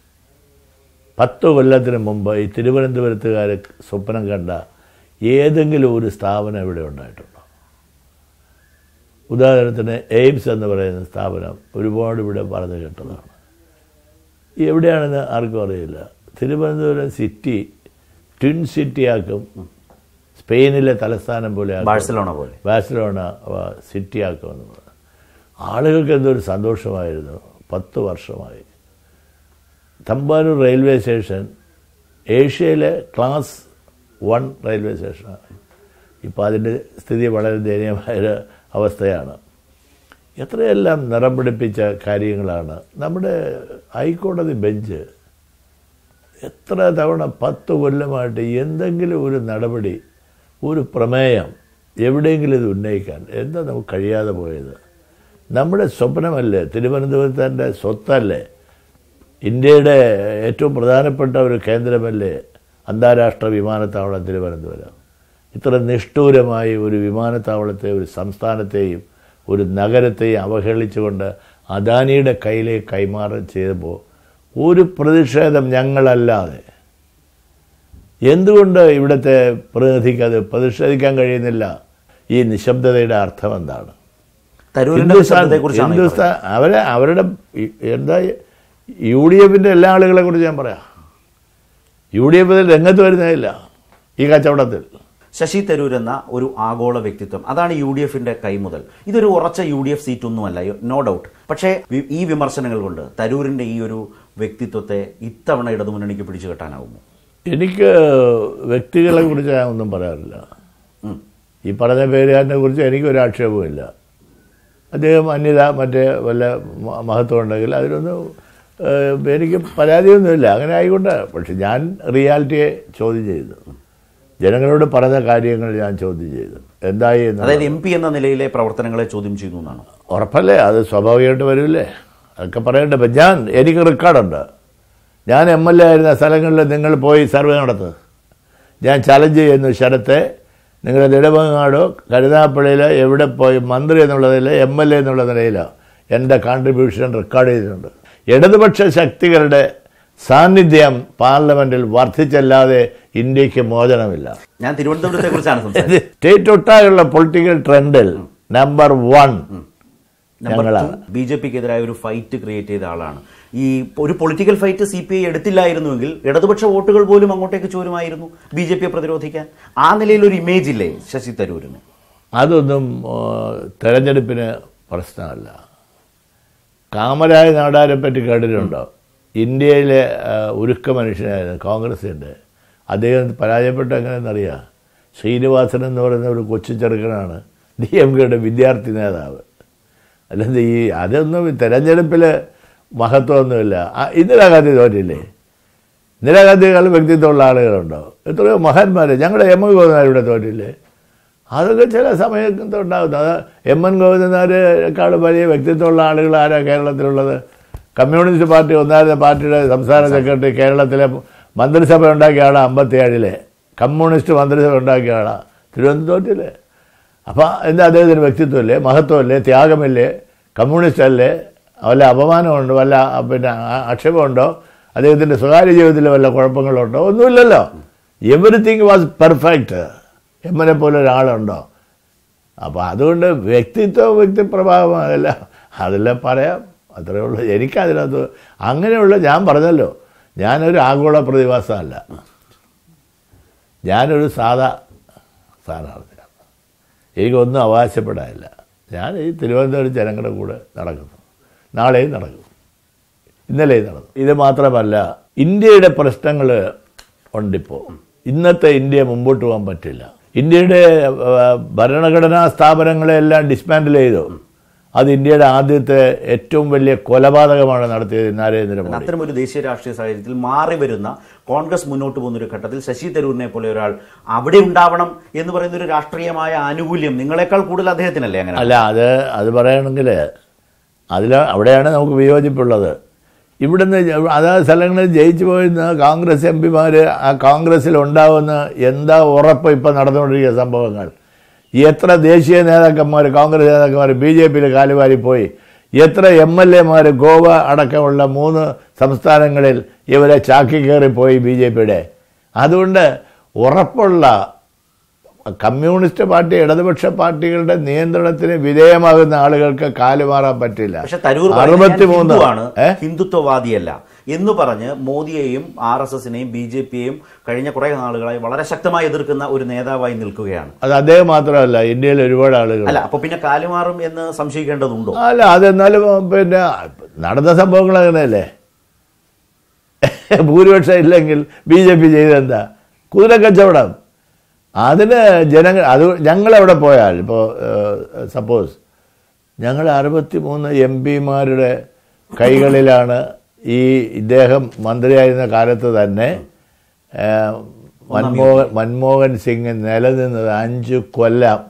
പത്ത് കൊല്ലത്തിന് മുമ്പ് ഈ തിരുവനന്തപുരത്തുകാർ സ്വപ്നം കണ്ട ഏതെങ്കിലും ഒരു സ്ഥാപനം ഇവിടെ ഉണ്ടായിട്ടുണ്ടോ ഉദാഹരണത്തിന് എയിംസ് എന്ന് പറയുന്ന സ്ഥാപനം ഒരുപാട് ഇവിടെ പറഞ്ഞു കേട്ടതാണ് എവിടെയാണെന്ന് ആർക്കും അറിയില്ല തിരുവനന്തപുരം സിറ്റി ട്വിൻ സിറ്റിയാക്കും സ്പെയിനിലെ തലസ്ഥാനം പോലെ ആക്കും. ബാഴ്സലോണ പോലെ ബാഴ്സലോണ വ- സിറ്റിയാക്കുമെന്ന് പറഞ്ഞു ആളുകൾക്ക് എന്തൊരു സന്തോഷമായിരുന്നു പത്ത് വർഷമായി തമ്പാനൂർ റെയിൽവേ സ്റ്റേഷൻ ഏഷ്യയിലെ ക്ലാസ് വൺ റെയിൽവേ സ്റ്റേഷനാണ് ഇപ്പോൾ അതിൻ്റെ സ്ഥിതി വളരെ ദയനീയമായ ഒരു അവസ്ഥയാണ് എത്രയെല്ലാം നിറം പിടിപ്പിച്ച കാര്യങ്ങളാണ് നമ്മുടെ ഹൈക്കോടതി ബെഞ്ച് എത്ര തവണ പത്ത് കൊല്ലമായിട്ട് എന്തെങ്കിലും ഒരു നടപടി ഒരു പ്രമേയം എവിടെയെങ്കിലും ഇത് ഉന്നയിക്കാൻ എന്താ നമുക്ക് കഴിയാതെ പോയത് നമ്മുടെ സ്വപ്നമല്ലേ തിരുവനന്തപുരത്തിൻ്റെ സ്വത്തല്ലേ ഇന്ത്യയുടെ ഏറ്റവും പ്രധാനപ്പെട്ട ഒരു കേന്ദ്രമല്ലേ അന്താരാഷ്ട്ര വിമാനത്താവളം തിരുവനന്തപുരം ഇത്ര നിഷ്ഠൂരമായി ഒരു വിമാനത്താവളത്തെ ഒരു സംസ്ഥാനത്തെയും ഒരു നഗരത്തെയും അവഹേളിച്ചുകൊണ്ട് അദാനിയുടെ കയ്യിലേക്ക് കൈമാറുക ചെയ്തപ്പോൾ ഒരു പ്രതിഷേധം ഞങ്ങളല്ലാതെ എന്തുകൊണ്ട് ഇവിടുത്തെ പ്രതിനിധിക്ക് അത് പ്രതിഷേധിക്കാൻ കഴിയുന്നില്ല ഈ നിശബ്ദതയുടെ അർത്ഥം എന്താണ് തരൂരിന്റെ ഹിന്ദുസ്ഥാൻ വിഷയത്തെക്കുറിച്ചാണ് ഈ ഹിന്ദുസ്ഥാൻ അവരെ അവരുടെ ഈ- എന്താ യു ഡി എഫിൻ്റെ എല്ലാ ആളുകളെ കുറിച്ച് ഞാൻ പറയാം യു ഡി എഫ് ഇതിൽ രംഗത്ത് വരുന്നതില്ല ഈ കച്ചവടത്തിൽ ശശി തരൂർ എന്ന ഒരു ആഗോള വ്യക്തിത്വം അതാണ് യു ഡി എഫിന്റെ കൈമുതൽ ഇതൊരു ഉറച്ച യു ഡി എഫ് സീറ്റ് ഒന്നുമല്ല നോ ഡൗട്ട് പക്ഷേ വി- ഈ വിമർശനങ്ങൾ കൊണ്ട് തരൂരിന്റെ ഈ ഒരു വ്യക്തിത്വത്തെ ഇത്തവണ ഇടതുമുന്നണിക്ക് പിടിച്ചു കെട്ടാനാവുമോ എനിക്ക് വ്യക്തികളെ കുറിച്ച് ഞാൻ ഒന്നും പറയാറില്ല ഉം. ഈ പറഞ്ഞ പേരുകാരനെ കുറിച്ച് എനിക്കൊരു ആക്ഷേപവുമില്ല അദ്ദേഹം അന്യത മറ്റേ വല്ല മ- മഹത്വം ഉണ്ടെങ്കിൽ അതിനൊന്നും ഏഹ്, എനിക്ക് പരാതിയൊന്നുമില്ല അങ്ങനെ ആയിക്കൊണ്ട് പക്ഷെ ഞാൻ റിയാലിറ്റിയെ ചോദ്യം ചെയ്തു ജനങ്ങളോട് പറഞ്ഞ കാര്യങ്ങൾ ഞാൻ ചോദ്യം ചെയ്തു എന്തായി എന്ന് അതായത് എം പി എന്ന നിലയിലെ പ്രവർത്തനങ്ങളെ ചോദ്യം ചെയ്യുന്നു എന്നാണ് ഉറപ്പല്ലേ അത് സ്വാഭാവികമായിട്ട് വരില്ലേ അതൊക്കെ പറയണ്ടേ ഇപ്പം ഞാൻ എനിക്ക് റെക്കോർഡുണ്ട് ഞാൻ എം എൽ എ ആയിരുന്ന സ്ഥലങ്ങളിൽ നിങ്ങൾ പോയി സർവേ നടത്തുക ഞാൻ ചലഞ്ച് ചെയ്യുന്നു ശരത്തെ നിങ്ങളുടെ നെടുമങ്ങാടോ കരുനാപ്പള്ളിയിലോ എവിടെ പോയി മന്ത്രി എന്നുള്ളതിൽ എം എൽ എ എന്നുള്ള നിലയിലോ എൻ്റെ കോൺട്രിബ്യൂഷൻ റെക്കോർഡ് ചെയ്തിട്ടുണ്ട് ഇടതുപക്ഷ ശക്തികളുടെ സാന്നിധ്യം പാർലമെന്റിൽ വർദ്ധിച്ചല്ലാതെ ഇന്ത്യക്ക് മോചനമില്ല ഞാൻ തിരുവനന്തപുരത്തെ കുറിച്ചാണ് സംസാരിച്ചത് സ്റ്റേറ്റ് ഒട്ടായുള്ള പൊളിറ്റിക്കൽ ട്രെൻഡിൽ നമ്പർ വൺ ഞങ്ങളാണ് ബി ജെ പിക്കെതിരായ ഒരു ഫൈറ്റ് ക്രിയേറ്റ് ചെയ്ത ആളാണ് ഈ ഒരു political fight C P I എടുത്തില്ലായിരുന്നുവെങ്കിൽ ഇടതുപക്ഷ വോട്ടുകൾ പോലും അങ്ങോട്ടേക്ക് ചോരുമായിരുന്നു ബി ജെ പിയെ പ്രതിരോധിക്കാൻ ആ നിലയിൽ ഒരു ഇമേജ് ഇല്ലേ ശശി തരൂരിന് അതൊന്നും ആ, തെരഞ്ഞെടുപ്പിന് പ്രശ്നമല്ല കാമരായ നാടാരെ പറ്റി കേട്ടിട്ടുണ്ടോ ഇന്ത്യയിലെ ആ, ഉരുക്ക മനുഷ്യനായിരുന്നു കോൺഗ്രസിൻ്റെ അദ്ദേഹം പരാജയപ്പെട്ട എങ്ങനെയെന്നറിയാം ശ്രീനിവാസൻ എന്ന് പറയുന്ന ഒരു കൊച്ചു ചെറുക്കനാണ് ഡി എം കെയുടെ വിദ്യാർത്ഥി നേതാവ് അല്ലാതെ ഈ അതൊന്നും തെരഞ്ഞെടുപ്പിൽ മഹത്വമൊന്നുമില്ല ആ, ഇന്ദിരാഗാന്ധി തോറ്റില്ലേ ഇന്ദിരാഗാന്ധികൾ വ്യക്തിത്വമുള്ള ആളുകളുണ്ടോ എത്രയോ മഹാന്മാർ ഞങ്ങളുടെ എം എൻ ഗോവിന്ദനാർ ഇവിടെ തോറ്റില്ലേ അതൊക്കെ ചില സമയത്ത് ഉണ്ടാകുന്നത് അത് എം എൻ ഗോവിന്ദനാരെക്കാൾ വലിയ വ്യക്തിത്വമുള്ള ആളുകൾ ആരാ കേരളത്തിലുള്ളത് കമ്മ്യൂണിസ്റ്റ് പാർട്ടി ഒന്നാമത്തെ പാർട്ടിയുടെ സംസ്ഥാന സെക്രട്ടറി കേരളത്തിലെ മന്ത്രിസഭ ഉണ്ടാക്കിയ ആളാണ് അമ്പത്തിയേഴിലെ കമ്മ്യൂണിസ്റ്റ് മന്ത്രിസഭ ഉണ്ടാക്കിയ ആളാണ് തിരുവനന്തപുരത്തിലെ അപ്പോൾ എന്താ അദ്ദേഹത്തിന് വ്യക്തിത്വമല്ലേ മഹത്വമല്ലേ ത്യാഗമില്ലേ കമ്മ്യൂണിസ്റ്റ് അല്ലേ വല്ല അപമാനമുണ്ടോ വല്ല ആ, പിന്നെ ആ- ആക്ഷേപമുണ്ടോ അദ്ദേഹത്തിൻ്റെ സ്വകാര്യ ജീവിതത്തിൽ വല്ല കുഴപ്പങ്ങളുണ്ടോ ഒന്നുമില്ലല്ലോ എവറിത്തിങ് വാസ് പെർഫെക്റ്റ് എമ്മനെ പോലെ ഒരാളുണ്ടോ അപ്പോൾ അതുകൊണ്ട് വ്യക്തിത്വം വ്യക്തിപ്രഭാവം അതെല്ലാം അതെല്ലാം പറയാം അത്രയേ ഉള്ളൂ എനിക്കതിനകത്ത് അങ്ങനെയുള്ള ഞാൻ പറഞ്ഞല്ലോ ഞാനൊരു ആഗോള പ്രതിഭാസമല്ല ഞാനൊരു സാധാ സ്ഥാനാർത്ഥിയാണ് എനിക്കൊന്നും അവകാശപ്പെടാനില്ല ഞാൻ ഈ തിരുവനന്തപുരം ജനങ്ങളുടെ കൂടെ നടക്കുന്നു നാളെയും നടക്കും ഇന്നലെയും നടന്നു ഇത് മാത്രമല്ല ഇന്ത്യയുടെ പ്രശ്നങ്ങൾ ഉണ്ടിപ്പോൾ ഇന്നത്തെ ഇന്ത്യ മുമ്പോട്ട് പോകാൻ പറ്റില്ല ഇന്ത്യയുടെ ആ, ഭരണഘടനാ സ്ഥാപനങ്ങളെല്ലാം ഡിസ്മാൻഡിൽ ചെയ്തു അത് ഇന്ത്യയുടെ ആദ്യത്തെ ഏറ്റവും വലിയ കൊലപാതകമാണ് നടത്തിയത് നരേന്ദ്രമോദി അത്തരം ഒരു ദേശീയ രാഷ്ട്രീയ സാഹചര്യത്തിൽ മാറി വരുന്ന കോൺഗ്രസ് മുന്നോട്ട് പോകുന്ന ഒരു ഘട്ടത്തിൽ ശശി തരൂരിനെ പോലെ ഒരാൾ അവിടെ ഉണ്ടാവണം എന്ന് പറയുന്ന ഒരു രാഷ്ട്രീയമായ ആനുകൂല്യം നിങ്ങളെക്കാൾ കൂടുതൽ അദ്ദേഹത്തിനല്ലേ അങ്ങനെ അല്ല അത് അത് പറയുകയാണെങ്കിൽ അതിൽ അവിടെയാണ് നമുക്ക് വിയോജിപ്പുള്ളത് ഇവിടുന്ന് ജ- അതാത് സ്ഥലങ്ങളിൽ ജയിച്ചു പോയിരുന്ന കോൺഗ്രസ് എം പിമാർ ആ കോൺഗ്രസ്സിൽ ഉണ്ടാവുന്ന എന്താ ഉറപ്പ് ഇപ്പം നടന്നുകൊണ്ടിരിക്കുന്ന സംഭവങ്ങൾ എത്ര ദേശീയ നേതാക്കന്മാർ കോൺഗ്രസ് നേതാക്കന്മാർ ബി ജെ പിയിൽ കാലുവാരി പോയി എത്ര എം എൽ എമാർ ഗോവ അടക്കമുള്ള മൂന്ന് സംസ്ഥാനങ്ങളിൽ ഇവരെ ചാക്കി കയറിപ്പോയി ബി ജെ പിയുടെ അതുകൊണ്ട് ഉറപ്പുള്ള കമ്മ്യൂണിസ്റ്റ് പാർട്ടി ഇടതുപക്ഷ പാർട്ടികളുടെ നിയന്ത്രണത്തിന് വിധേയമാകുന്ന ആളുകൾക്ക് കാലുമാറാൻ പറ്റില്ല പക്ഷെ തരൂർ പറയുന്നത് ഞാൻ അറുപത്തിമൂന്ന് ഹിന്ദുവാണ് ഏ? ഹിന്ദുത്വവാദിയല്ല എന്ന് പറഞ്ഞ് മോദിയെയും ആർ എസ് എസിനെയും ബി ജെ പിയെയും കഴിഞ്ഞ കുറെ നാളുകളായി വളരെ ശക്തമായി എതിർക്കുന്ന ഒരു നേതാവായി നിൽക്കുകയാണ് അത് അദ്ദേഹം മാത്രമല്ല ഇന്ത്യയിൽ ഒരുപാട് ആളുകൾ അല്ല അപ്പൊ പിന്നെ കാലുമാറും എന്ന് സംശയിക്കേണ്ടതുണ്ടോ അല്ല അതെന്നാലും പിന്നെ നടന്ന സംഭവങ്ങൾ അങ്ങനെയല്ലേ ഭൂരിപക്ഷം ഇല്ലെങ്കിൽ ബി ജെ പി ചെയ്തെന്താ കുതിരക്കച്ചവടം അതിന് ജനങ്ങൾ അത് ഞങ്ങളെവിടെ പോയാൽ ഇപ്പോൾ സപ്പോസ് ഞങ്ങൾ അറുപത്തി മൂന്ന് എം പിമാരുടെ കൈകളിലാണ് ഈ ഇദ്ദേഹം മന്ത്രിയായിരുന്ന കാലത്ത് തന്നെ ഏഹ്, മൻമോഹൻ മൻമോഹൻ സിംഗ് നിലനിന്നത് അഞ്ച് കൊല്ലം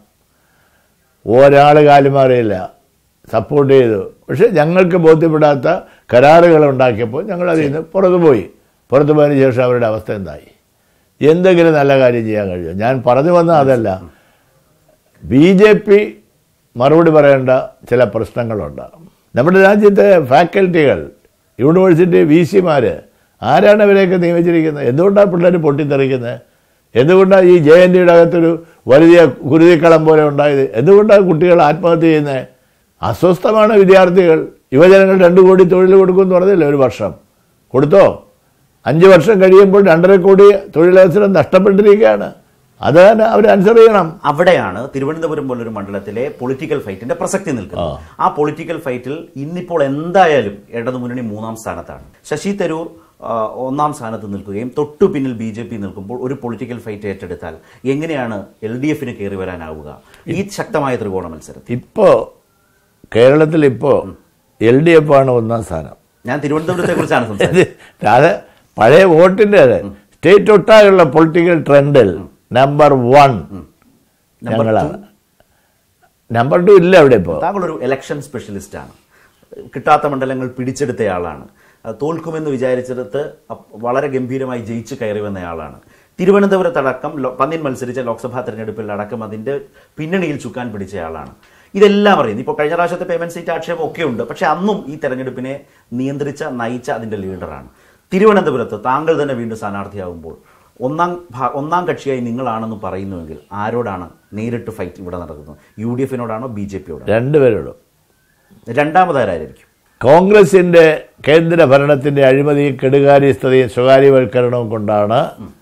ഒരാൾ കാലുമാറിയില്ല സപ്പോർട്ട് ചെയ്തു പക്ഷെ ഞങ്ങൾക്ക് ബോധ്യപ്പെടാത്ത കരാറുകൾ ഉണ്ടാക്കിയപ്പോൾ ഞങ്ങൾ അതിൽ നിന്ന് പുറത്തു പോയി പുറത്തു പോയതിനു ശേഷം അവരുടെ അവസ്ഥ എന്തായി എന്തെങ്കിലും നല്ല കാര്യം ചെയ്യാൻ കഴിയുമോ ഞാൻ പറഞ്ഞു വന്ന അതല്ല ബി ജെ പി മറുപടി പറയേണ്ട ചില പ്രശ്നങ്ങളുണ്ട് നമ്മുടെ രാജ്യത്തെ ഫാക്കൽറ്റികൾ യൂണിവേഴ്സിറ്റി വി സിമാർ ആരാണ് ഇവരെയൊക്കെ നിയമിച്ചിരിക്കുന്നത് എന്തുകൊണ്ടാണ് പിള്ളേർ പൊട്ടിത്തെറിക്കുന്നത് എന്തുകൊണ്ടാണ് ഈ ജെ എൻ ഡിയുടെ അകത്തൊരു വലിയ കുരുതിക്കളം പോലെ ഉണ്ടായത് എന്തുകൊണ്ടാണ് കുട്ടികൾ ആത്മഹത്യ ചെയ്യുന്നത് അസ്വസ്ഥമാണ് വിദ്യാർത്ഥികൾ യുവജനങ്ങൾ രണ്ടു കോടി തൊഴിൽ കൊടുക്കുമെന്ന് പറഞ്ഞില്ലേ ഒരു വർഷം കൊടുത്തോ അഞ്ച് വർഷം കഴിയുമ്പോൾ രണ്ടര കോടി തൊഴിലവസരം നഷ്ടപ്പെട്ടിരിക്കുകയാണ് അത് തന്നെ അവർ ആൻസർ ചെയ്യണം അവിടെയാണ് തിരുവനന്തപുരം പോലൊരു മണ്ഡലത്തിലെ പൊളിറ്റിക്കൽ ഫൈറ്റിന്റെ പ്രസക്തി നിൽക്കുന്നത് ആ പൊളിറ്റിക്കൽ ഫൈറ്റിൽ ഇന്നിപ്പോൾ എന്തായാലും ഇടതുമുന്നണി മൂന്നാം സ്ഥാനത്താണ് ശശി തരൂർ ആ, ഒന്നാം സ്ഥാനത്ത് നിൽക്കുകയും തൊട്ടു പിന്നിൽ ബി ജെ പി നിൽക്കുമ്പോൾ ഒരു പൊളിറ്റിക്കൽ ഫൈറ്റ് ഏറ്റെടുത്താൽ എങ്ങനെയാണ് എൽ ഡി എഫിന് കയറി വരാനാവുക ഈ ശക്തമായ ത്രികോണ മത്സരത്തിൽ ഇപ്പോൾ കേരളത്തിൽ ഇപ്പോൾ എൽ ഡി എഫ് ആണ് ഒന്നാം സ്ഥാനം ഞാൻ തിരുവനന്തപുരത്തെ കുറിച്ചാണ് സംസാരിച്ചത് അത് പഴയ വോട്ടിൻ്റെ സ്റ്റേറ്റ് ഒട്ടാകെയുള്ള പൊളിറ്റിക്കൽ ട്രെൻഡിൽ നമ്പർ വൺ ഞങ്ങളാണ് നമ്പർ ടു ഇല്ല അവിടെ ഇപ്പോൾ താങ്കൾ ഒരു ഇലക്ഷൻ സ്പെഷ്യലിസ്റ്റാണ് കിട്ടാത്ത മണ്ഡലങ്ങൾ പിടിച്ചെടുത്തയാളാണ് അത് തോൽക്കുമെന്ന് വിചാരിച്ചിടത്ത് അപ് വളരെ ഗംഭീരമായി ജയിച്ചു കയറി വന്നയാളാണ് തിരുവനന്തപുരത്തടക്കം ലോ- പന്നിൻ മത്സരിച്ച ലോക്സഭാ തെരഞ്ഞെടുപ്പിൽ അടക്കം അതിന്റെ പിന്നണിയിൽ ചുക്കാൻ പിടിച്ചയാളാണ് ഇതെല്ലാം അറിയുന്നു ഇപ്പോൾ കഴിഞ്ഞ പ്രാവശ്യത്തെ പേയ്മെന്റ് സീറ്റ് ആക്ഷേപം ഒക്കെ ഉണ്ട് പക്ഷെ അന്നും ഈ തെരഞ്ഞെടുപ്പിനെ നിയന്ത്രിച്ച നയിച്ച അതിന്റെ ലീഡറാണ് തിരുവനന്തപുരത്ത് താങ്കൾ തന്നെ വീണ്ടും സ്ഥാനാർത്ഥിയാകുമ്പോൾ ഒന്നാം ഭാ- ഒന്നാം കക്ഷിയായി നിങ്ങളാണെന്ന് പറയുന്നുവെങ്കിൽ ആരോടാണ് നേരിട്ട് ഫൈറ്റ് ഇവിടെ നടക്കുന്നത് യു ഡി എഫിനോടാണോ ബി ജെ പിയോടാണോ രണ്ടുപേരോടും രണ്ടാമതാരായിരിക്കും കോൺഗ്രസിന്റെ കേന്ദ്ര ഭരണത്തിന്റെ അഴിമതിയും കെടുകാര്യസ്ഥതയും സ്വകാര്യവൽക്കരണവും കൊണ്ടാണ്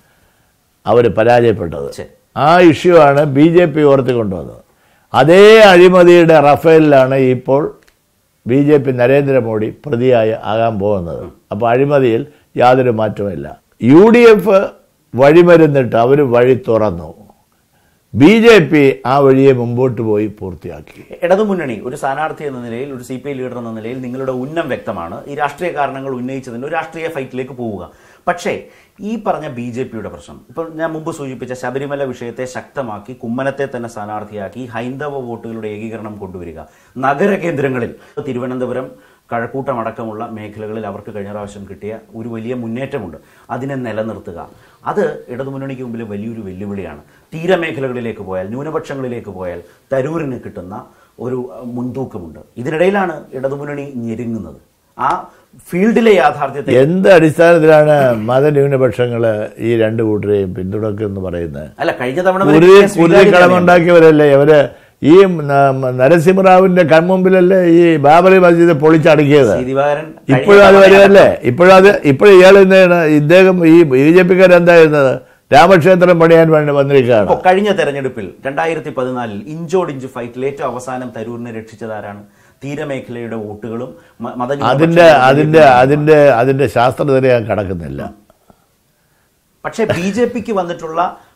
അവർ പരാജയപ്പെട്ടത് ശരി. ആ ഇഷ്യൂ ആണ് ബി ജെ പി ഉയർത്തിക്കൊണ്ടുവന്നത് അതേ അഴിമതിയുടെ റഫേലിലാണ് ഇപ്പോൾ ബി ജെ പി നരേന്ദ്രമോദി പ്രതിയായി ആകാൻ പോകുന്നത് അപ്പോൾ അഴിമതിയിൽ യാതൊരു മാറ്റവുമില്ല യു ഡി എഫ് വഴിമരുന്നിട്ട് അവർ വഴി തുറന്നു ബി ജെ പി ആ വഴിയെ മുമ്പോട്ട് പോയി പൂർത്തിയാക്കി ഇടതുമുന്നണി ഒരു സ്ഥാനാർത്ഥി എന്ന നിലയിൽ ഒരു സി പി ഐ ലീഡർ എന്ന നിലയിൽ നിങ്ങളുടെ ഉന്നം വ്യക്തമാണ് ഈ രാഷ്ട്രീയ കാരണങ്ങൾ ഉന്നയിച്ചതിന് ഒരു രാഷ്ട്രീയ ഫൈറ്റിലേക്ക് പോവുക പക്ഷേ ഈ പറഞ്ഞ ബി ജെ പിയുടെ പ്രശ്നം ഇപ്പോൾ ഞാൻ മുമ്പ് സൂചിപ്പിച്ച ശബരിമല വിഷയത്തെ ശക്തമാക്കി കുമ്മനത്തെ തന്നെ സ്ഥാനാർത്ഥിയാക്കി ഹൈന്ദവ വോട്ടുകളുടെ ഏകീകരണം കൊണ്ടുവരിക നഗര കേന്ദ്രങ്ങളിൽ തിരുവനന്തപുരം കഴക്കൂട്ടം അടക്കമുള്ള മേഖലകളിൽ അവർക്ക് കഴിഞ്ഞ പ്രാവശ്യം കിട്ടിയ ഒരു വലിയ മുന്നേറ്റമുണ്ട് അതിനെ നിലനിർത്തുക അത് ഇടതുമുന്നണിക്ക് മുമ്പിൽ വലിയൊരു വെല്ലുവിളിയാണ് തീരമേഖലകളിലേക്ക് പോയാൽ ന്യൂനപക്ഷങ്ങളിലേക്ക് പോയാൽ തരൂരിന് കിട്ടുന്ന ഒരു അഹ്, മുൻതൂക്കമുണ്ട് ഇതിനിടയിലാണ് ഇടതുമുന്നണി ഞെരുങ്ങുന്നത് ആ ഫീൽഡിലെ യാഥാർത്ഥ്യത്തെ എന്ത് അടിസ്ഥാനത്തിലാണ് മതന്യൂനപക്ഷങ്ങൾ ഈ രണ്ട് കൂട്ടരെയും പിന്തുണക്കുമെന്ന് പറയുന്നത് അല്ല കഴിഞ്ഞ തവണ വരെ കുരുതി കിട്ടിയ സ്വീകാര്യത തന്നെയാണ്. കുരുതിക്കളമുണ്ടാക്കിയവരല്ലേ അവര് ഈ ന- നരസിംഹറാവുവിന്റെ കൺമുമ്പിലല്ലേ ഈ ബാബറി മസ്ജിദ് പൊളിച്ചടക്കിയത് സി. ദിവാകരൻ കഴിഞ്ഞ ഇപ്പോഴും അത് തവണ വരുമല്ലേ ഇപ്പോഴും അത് ഇപ്പോഴും ഇയാൾ എന്താണ് ഇദ്ദേഹം ഈ ബി ജെ പിക്കാർ എന്തായിരുന്നത് രാമക്ഷേത്രം പണിയാൻ വേണ്ടി വന്നിരിക്കുകയാണ് ഇപ്പോൾ കഴിഞ്ഞ തെരഞ്ഞെടുപ്പിൽ രണ്ടായിരത്തി പതിനാലിൽ ഇഞ്ചോടിഞ്ച് ഫൈറ്റിൽ ഏറ്റവും അവസാനം തരൂരിനെ രക്ഷിച്ചതാരാണ് തീരമേഖലയുടെ വോട്ടുകളും മ- മതന്യൂനപക്ഷ അതിന്റെ അതിന്റെ അതിന്റെ അതിന്റെ ശാസ്ത്രത്തിന് ഞാൻ കടക്കുന്നില്ല പക്ഷേ ബി ജെ പിക്ക് വന്നിട്ടുള്ള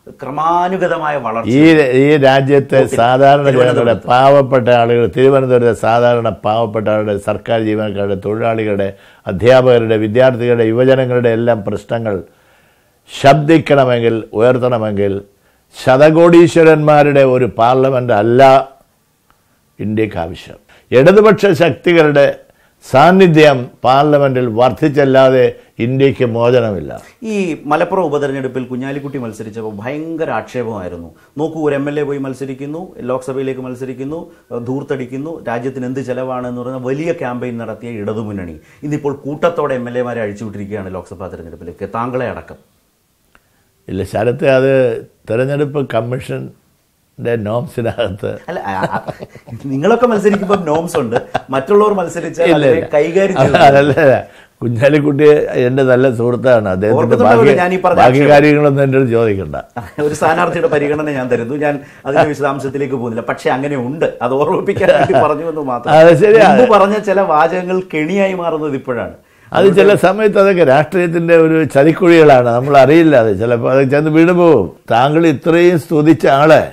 ക്രമാനുഗതമായ വളർച്ച ഈ ഈ രാജ്യത്തെ സാധാരണ ജനങ്ങളുടെ പാവപ്പെട്ട ആളുകൾ തിരുവനന്തപുരത്തെ സാധാരണ പാവപ്പെട്ട ആളുടെ സർക്കാർ ജീവനക്കാരുടെ തൊഴിലാളികളുടെ അധ്യാപകരുടെ വിദ്യാർത്ഥികളുടെ യുവജനങ്ങളുടെ എല്ലാം പ്രശ്നങ്ങൾ ശബ്ദിക്കണമെങ്കിൽ ഉയർത്തണമെങ്കിൽ ശതകോടീശ്വരന്മാരുടെ ഒരു പാർലമെന്റ് അല്ല ഇന്ത്യക്ക് ആവശ്യം ഇടതുപക്ഷ ശക്തികളുടെ സാന്നിധ്യം പാർലമെന്റിൽ വർദ്ധിച്ചല്ലാതെ ഇന്ത്യക്ക് മോചനമില്ല ഈ മലപ്പുറം ഉപതെരഞ്ഞെടുപ്പിൽ കുഞ്ഞാലിക്കുട്ടി മത്സരിച്ചപ്പോൾ ഭയങ്കര ആക്ഷേപമായിരുന്നു നോക്കൂ ഒരു എം എൽ എ പോയി മത്സരിക്കുന്നു ലോക്സഭയിലേക്ക് മത്സരിക്കുന്നു ധൂർത്തടിക്കുന്നു രാജ്യത്തിന് എന്ത് ചെലവാണ് എന്ന് പറയുന്ന വലിയ ക്യാമ്പയിൻ നടത്തിയ ഇടതുമുന്നണി ഇന്നിപ്പോൾ കൂട്ടത്തോടെ എം എൽ എമാരെ അഴിച്ചുവിട്ടിരിക്കുകയാണ് ലോക്സഭാ തെരഞ്ഞെടുപ്പിലേക്ക് താങ്കളെ അടക്കം ഇല്ല ശരത്തെ അത് തെരഞ്ഞെടുപ്പ് കമ്മീഷന്റെ നോംസിനകത്ത് അല്ല ആ, ആ, നിങ്ങളൊക്കെ മത്സരിക്കുമ്പോൾ നോംസ് ഉണ്ട് മറ്റുള്ളവർ മത്സരിച്ചാൽ ഇല്ല, അതിനെ ഇല്ല. കൈകാര്യം അത് ചെയ്യുന്നത് അതല്ല കുഞ്ഞാലിക്കുട്ടി എന്റെ നല്ല സുഹൃത്താണ് അദ്ദേഹത്തിന്റെ ഓർക്കുന്നുണ്ടല്ലോ ബാക്കി ഞാൻ ഈ പറഞ്ഞ ബാക്കി ആക്ഷേപം. കാര്യങ്ങളൊന്നും എൻ്റെ അടുത്ത് ചോദിക്കണ്ട ഒരു സ്ഥാനാർത്ഥിയുടെ പരിഗണന ഞാൻ തരുന്നു ഞാൻ അതിന്റെ വിശദാംശത്തിലേക്ക് പോകുന്നില്ല പക്ഷെ അങ്ങനെ ഉണ്ട് അത് ഓർമ്മിപ്പിക്കാൻ വേണ്ടി പറഞ്ഞു എന്ന് മാത്രം അത് ശരിയാ. മുമ്പ് പറഞ്ഞ ചില വാചകങ്ങൾ കെണിയായി മാറുന്നത് ഇപ്പോഴാണ് അത് ചില സമയത്ത് അതൊക്കെ രാഷ്ട്രീയത്തിന്റെ ഒരു ചതിക്കുഴികളാണ് നമ്മൾ അറിയില്ല അത് ചിലപ്പോൾ അത് ചെന്ന് വീണു പോകും താങ്കൾ ഇത്രയും സ്തുതിച്ച ആളെ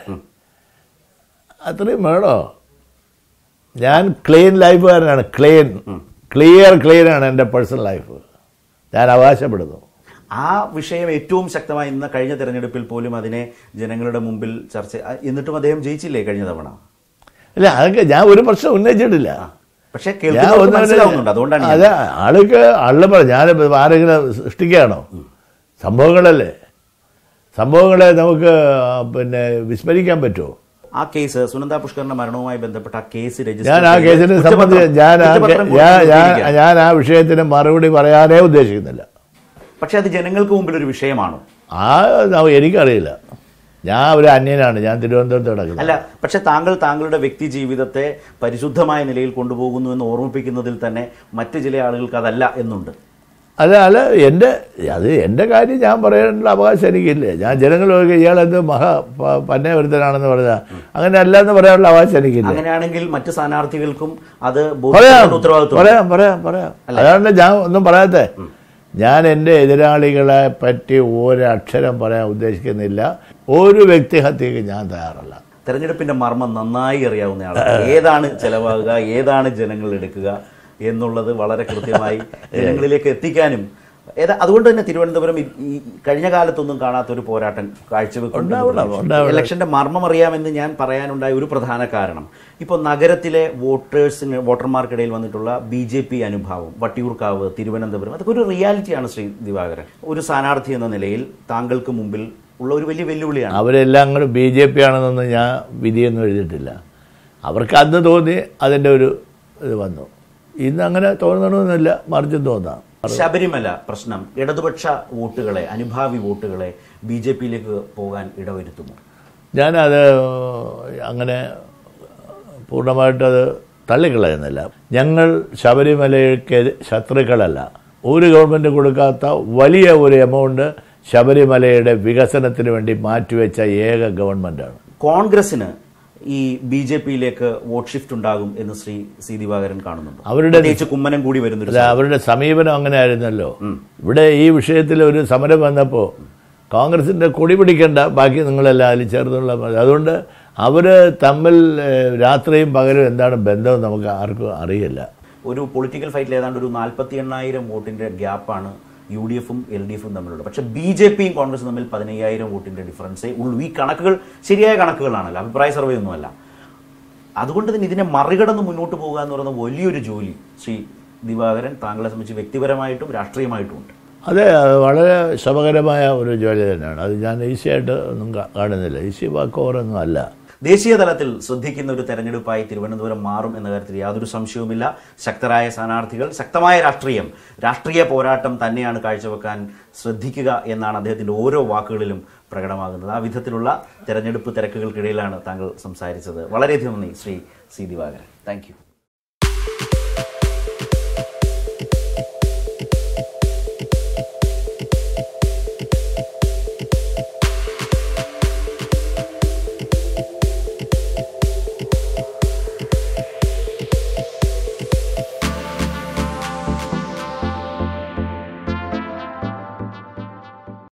അത്രയും വേണോ ഞാൻ ക്ലീൻ ലൈഫുകാരനാണ് ക്ലീൻ ക്ലിയർ ക്ലീൻ ആണ് എൻ്റെ പേഴ്സണൽ ലൈഫ് ഞാൻ അവകാശപ്പെടുന്നു ആ വിഷയം ഏറ്റവും ശക്തമായി ഇന്ന് കഴിഞ്ഞ തെരഞ്ഞെടുപ്പിൽ പോലും അതിനെ ജനങ്ങളുടെ മുമ്പിൽ ചർച്ച ആ, എന്നിട്ടും അദ്ദേഹം ജയിച്ചില്ലേ കഴിഞ്ഞ തവണ ഇല്ല അതൊക്കെ ഞാൻ ഒരു പ്രശ്നം ഉന്നയിച്ചിട്ടില്ല പക്ഷെ ഞാൻ കേൾക്കുന്നവർക്ക് ഒന്നും മനസ്സിലാവുന്നുണ്ട് അതുകൊണ്ടാണ് ഞാൻ- അതെ ആൾക്ക് ആള് പറ ഞാൻ ആരെങ്കിലും സൃഷ്ടിക്കുകയാണോ സംഭവങ്ങളല്ലേ സംഭവങ്ങളെ നമുക്ക് ആ, പിന്നെ വിസ്മരിക്കാൻ പറ്റുമോ ആ കേസ് സുനന്ദ പുഷ്കറിന്റെ മരണവുമായി ബന്ധപ്പെട്ട ആ കേസ് ഞാൻ ആ ചെയ്ത് കേസിനെ സംബന്ധിച്ച് കുറ്റപത്രം- ഞാൻ ആ കുറ്റപത്രം കേ- ഞാൻ ഞാൻ കൊടുത്തിരിക്കുകയാണ്. ഞാൻ ആ വിഷയത്തിന് മറുപടി പറയാനേ ഉദ്ദേശിക്കുന്നില്ല പക്ഷെ അത് ജനങ്ങൾക്ക് മുമ്പിൽ ഒരു വിഷയമാണോ ആ ന- എനിക്കറിയില്ല ഞാൻ ഒരു അന്യനാണ് ഞാൻ തിരുവനന്തപുരത്ത് കിടക്കുന്നത് അല്ല പക്ഷെ താങ്കൾ താങ്കളുടെ വ്യക്തി ജീവിതത്തെ പരിശുദ്ധമായ നിലയിൽ കൊണ്ടുപോകുന്നു എന്ന് ഓർമ്മിപ്പിക്കുന്നതിൽ തന്നെ മറ്റു ചില ആളുകൾക്ക് അതല്ല എന്നുണ്ട് അല്ല അല്ല എൻ്റെ അത് എൻ്റെ കാര്യം ഞാൻ പറയാനുള്ള അവകാശം എനിക്കില്ലേ ഞാൻ ജനങ്ങളൊക്കെ ഇയാളെന്ത് മഹാ പ- പന്നയവരുത്തനാണെന്ന് പറഞ്ഞാൽ അങ്ങനെ അല്ല എന്ന് പറയാനുള്ള അവകാശം എനിക്കില്ല അങ്ങനെയാണെങ്കിൽ മറ്റു സ്ഥാനാർത്ഥികൾക്കും അത് പറയാം ബോധ്യപ്പെടുന്ന ഉത്തരവാദിത്വം പറയാം പറയാം പറയാം അതാണ് ഞാൻ ഒന്നും പറയാത്തെ ഞാൻ എൻ്റെ എതിരാളികളെ പറ്റി ഒരക്ഷരം പറയാൻ ഉദ്ദേശിക്കുന്നില്ല ഒരു വ്യക്തിഹത്യക്ക് ഞാൻ തയ്യാറല്ല തെരഞ്ഞെടുപ്പിന്റെ മർമ്മം നന്നായി അറിയാവുന്നയാളാണ് ഏതാണ് ചെലവാകുക ഏതാണ് ജനങ്ങൾ എടുക്കുക എന്നുള്ളത് വളരെ കൃത്യമായി ജനങ്ങളിലേക്ക് എത്തിക്കാനും ഏതാ അതുകൊണ്ട് തന്നെ തിരുവനന്തപുരം ഈ- ഈ കഴിഞ്ഞ കാലത്തൊന്നും കാണാത്ത ഒരു പോരാട്ടം ഉണ്ടാവണം, കാഴ്ചവെക്കും ഉണ്ടാവണം. ഇലക്ഷന്റെ മർമ്മം അറിയാമെന്ന് ഞാൻ പറയാനുണ്ടായ ഒരു പ്രധാന കാരണം ഇപ്പോൾ നഗരത്തിലെ വോട്ടേഴ്സിന് വോട്ടർമാർക്കിടയിൽ വന്നിട്ടുള്ള ബി ജെ പി അനുഭാവം വട്ടിയൂർക്കാവ് തിരുവനന്തപുരം അതൊക്കെ ഒരു റിയാലിറ്റിയാണ് ശ്രീ ദിവാകരൻ ഒരു സ്ഥാനാർത്ഥി എന്ന നിലയിൽ താങ്കൾക്ക് മുമ്പിൽ ഉള്ള ഒരു വലിയ വെല്ലുവിളിയാണ് അവരെല്ലാം കൂടെ ബി ജെ പി ആണെന്നൊന്നും ഞാൻ വിധിയൊന്നും എഴുതിയിട്ടില്ല അവർക്ക് അന്ന് തോന്നി അതിൻ്റെ ഒരു ഇത് വന്നു ഇന്ന് അങ്ങനെ തോന്നണമെന്നില്ല മറിച്ചും തോന്നാം ശബരിമല പ്രശ്നം ഇടതുപക്ഷ വോട്ടുകളെ അനുഭാവി വോട്ടുകളെ ബി ജെ പിയിലേക്ക് പോകാൻ ഇടവരുത്തുമോ ഞാനത് അങ്ങനെ പൂർണ്ണമായിട്ടത് തള്ളിക്കളയുന്നില്ല ഞങ്ങൾ ശബരിമലയ്ക്ക് ശത്രുക്കളല്ല ഒരു ഗവൺമെൻറ് കൊടുക്കാത്ത വലിയ ഒരു എമൗണ്ട് ശബരിമലയുടെ വികസനത്തിന് വേണ്ടി മാറ്റിവെച്ച ഏക ഗവൺമെൻറ്റാണ് കോൺഗ്രസിന് ഈ ബി ജെ പിയിലേക്ക് വോട്ട് ഷിഫ്റ്റ് ഉണ്ടാകും എന്ന് ശ്രീ സി ദിവാകരൻ കാണുന്നുണ്ട് അവരുടെ പ്രത്യേകിച്ച് കുമ്മനം കൂടി വരുന്നൊരു അല്ല അവരുടെ സമീപനം അങ്ങനെ ആയിരുന്നല്ലോ ഇവിടെ ഈ വിഷയത്തിൽ ഒരു സമരം വന്നപ്പോൾ കോൺഗ്രസിന്റെ കൊടി പിടിക്കണ്ട ബാക്കി നിങ്ങളെല്ലാം അതിൽ ചേർന്നുള്ള മതി. അതുകൊണ്ട് അവർ തമ്മിൽ ഏഹ്, രാത്രിയും പകലും എന്താണ് ബന്ധം നമുക്ക് ആർക്കും അറിയില്ല ഒരു പൊളിറ്റിക്കൽ ഫൈറ്റിൽ ഏതാണ്ട് ഒരു നാൽപ്പത്തി എണ്ണായിരം വോട്ടിന്റെ ഗ്യാപ്പാണ് യു ഡി എഫും എൽ ഡി എഫും തമ്മിലുള്ളത് പക്ഷേ ബി ജെ പിയും കോൺഗ്രസും തമ്മിൽ പതിനയ്യായിരം വോട്ടിന്റെ ഡിഫറൻസേ ഉള്ളൂ ഈ കണക്കുകൾ ശരിയായ കണക്കുകളാണല്ലോ അഭിപ്രായ സർവേ ഒന്നുമല്ല അതുകൊണ്ട് തന്നെ ഇതിനെ മറികടന്ന് മുന്നോട്ട് പോകുക എന്ന് പറയുന്ന വലിയൊരു ജോലി ശ്രീ ദിവാകരൻ താങ്കളെ സംബന്ധിച്ച് വ്യക്തിപരമായിട്ടും രാഷ്ട്രീയമായിട്ടും ഉണ്ട് അതെ അത് വളരെ ശ്രമകരമായ ഒരു ജോലി തന്നെയാണ് അത് ഞാൻ ഈസിയായിട്ട് ഒന്നും കാ- കാണുന്നില്ല ഈസി വാക്കോറൊന്നും അല്ല ദേശീയ തലത്തിൽ ശ്രദ്ധിക്കുന്ന ഒരു തെരഞ്ഞെടുപ്പായി തിരുവനന്തപുരം മാറും എന്ന കാര്യത്തിൽ യാതൊരു സംശയവുമില്ല ശക്തരായ സ്ഥാനാർത്ഥികൾ ശക്തമായ രാഷ്ട്രീയം രാഷ്ട്രീയ പോരാട്ടം തന്നെയാണ് കാഴ്ചവെക്കാൻ ശ്രദ്ധിക്കുക എന്നാണ് അദ്ദേഹത്തിന്റെ ഓരോ വാക്കുകളിലും പ്രകടമാകുന്നത് ആ വിധത്തിലുള്ള തെരഞ്ഞെടുപ്പ് തിരക്കുകൾക്കിടയിലാണ് താങ്കൾ സംസാരിച്ചത് വളരെയധികം നന്ദി Shri C Divakaran thank U